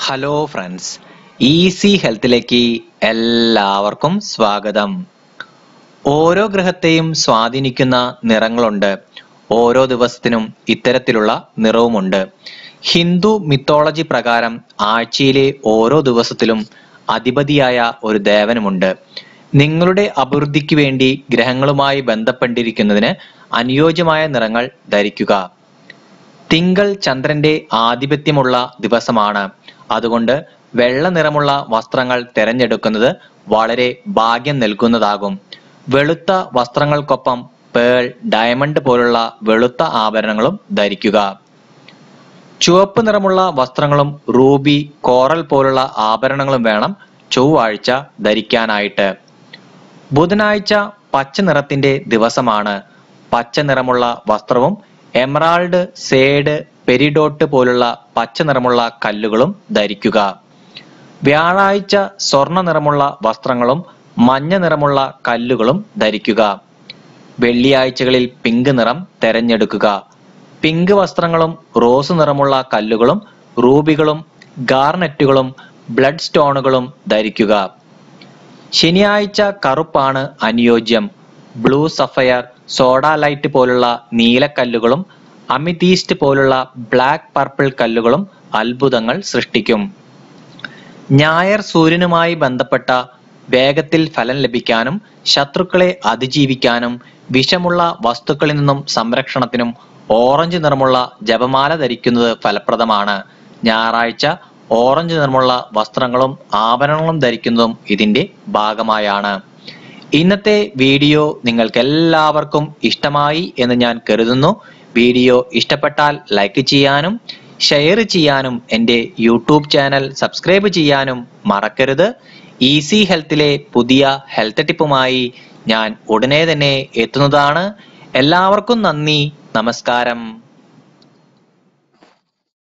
hello friends easy ഹെൽത്തിലേക്ക് എല്ലാവർക്കും സ്വാഗതം ഓരോ ഗ്രഹത്തെയും സ്വാധീനിക്കുന്ന നിറങ്ങളുണ്ട് ഓരോ ദിവസത്തിനും ഇത്തരത്തിലുള്ള നിറവുമുണ്ട് ഹിന്ദു മിത്തോളജി പ്രകാരം ആഴ്ചയിലെ ഓരോ ദിവസത്തിലും അധിപതിയായ ഒരു ദേവനുമുണ്ട് നിങ്ങളുടെ അഭിവൃദ്ധിക്ക് വേണ്ടി ഗ്രഹങ്ങളുമായി ബന്ധപ്പെട്ടിരിക്കുന്നതിന് അനുയോജ്യമായ നിറങ്ങൾ ധരിക്കുക തിങ്കൾ ചന്ദ്രന്റെ ആധിപത്യമുള്ള ദിവസമാണ് അതുകൊണ്ട് വെള്ള നിറമുള്ള വസ്ത്രങ്ങൾ തിരഞ്ഞെടുക്കുന്നത് വളരെ ഭാഗ്യം നൽകുന്നതാകും വെളുത്ത വസ്ത്രങ്ങൾക്കൊപ്പം പേൾ ഡയമണ്ട് പോലുള്ള വെളുത്ത ആഭരണങ്ങളും ധരിക്കുക ചുവപ്പ് നിറമുള്ള വസ്ത്രങ്ങളും റൂബി കോറൽ പോലുള്ള ആഭരണങ്ങളും വേണം ചൊവ്വാഴ്ച ധരിക്കാനായിട്ട് ബുധനാഴ്ച പച്ച നിറത്തിന്റെ ദിവസമാണ് പച്ച നിറമുള്ള വസ്ത്രവും എമറാൾഡ് സേഡ് പെരിഡോട്ട് പോലുള്ള പച്ച നിറമുള്ള കല്ലുകളും ധരിക്കുക വ്യാഴാഴ്ച സ്വർണ്ണ നിറമുള്ള വസ്ത്രങ്ങളും മഞ്ഞ നിറമുള്ള കല്ലുകളും ധരിക്കുക വെള്ളിയാഴ്ചകളിൽ പിങ്ക് നിറം തെരഞ്ഞെടുക്കുക പിങ്ക് വസ്ത്രങ്ങളും റോസ് നിറമുള്ള കല്ലുകളും റൂബികളും ഗാർനെറ്റുകളും ബ്ലഡ് സ്റ്റോണുകളും ധരിക്കുക ശനിയാഴ്ച കറുപ്പാണ് അനുയോജ്യം ബ്ലൂ സഫയർ സോഡ ലൈറ്റ് പോലുള്ള നീലക്കല്ലുകളും അമിതീസ്റ്റ് പോലുള്ള ബ്ലാക്ക് പർപ്പിൾ കല്ലുകളും അത്ഭുതങ്ങൾ സൃഷ്ടിക്കും ഞായർ സൂര്യനുമായി ബന്ധപ്പെട്ട വേഗത്തിൽ ഫലം ലഭിക്കാനും ശത്രുക്കളെ അതിജീവിക്കാനും വിഷമുള്ള വസ്തുക്കളിൽ നിന്നും സംരക്ഷണത്തിനും ഓറഞ്ച് നിറമുള്ള ജപമാല ധരിക്കുന്നത് ഫലപ്രദമാണ് ഞായറാഴ്ച ഓറഞ്ച് നിറമുള്ള വസ്ത്രങ്ങളും ആഭരണങ്ങളും ധരിക്കുന്നതും ഇതിന്റെ ഭാഗമായാണ് ഇന്നത്തെ വീഡിയോ നിങ്ങൾക്ക് എല്ലാവർക്കും ഇഷ്ടമായി എന്ന് ഞാൻ കരുതുന്നു വീഡിയോ ഇഷ്ടപ്പെട്ടാൽ ലൈക്ക് ചെയ്യാനും ഷെയർ ചെയ്യാനും എൻ്റെ യൂട്യൂബ് ചാനൽ സബ്സ്ക്രൈബ് ചെയ്യാനും മറക്കരുത് ഈസി ഹെൽത്തിലെ പുതിയ ഹെൽത്ത് ടിപ്പുമായി ഞാൻ ഉടനെ തന്നെ എത്തുന്നതാണ് എല്ലാവർക്കും നന്ദി നമസ്കാരം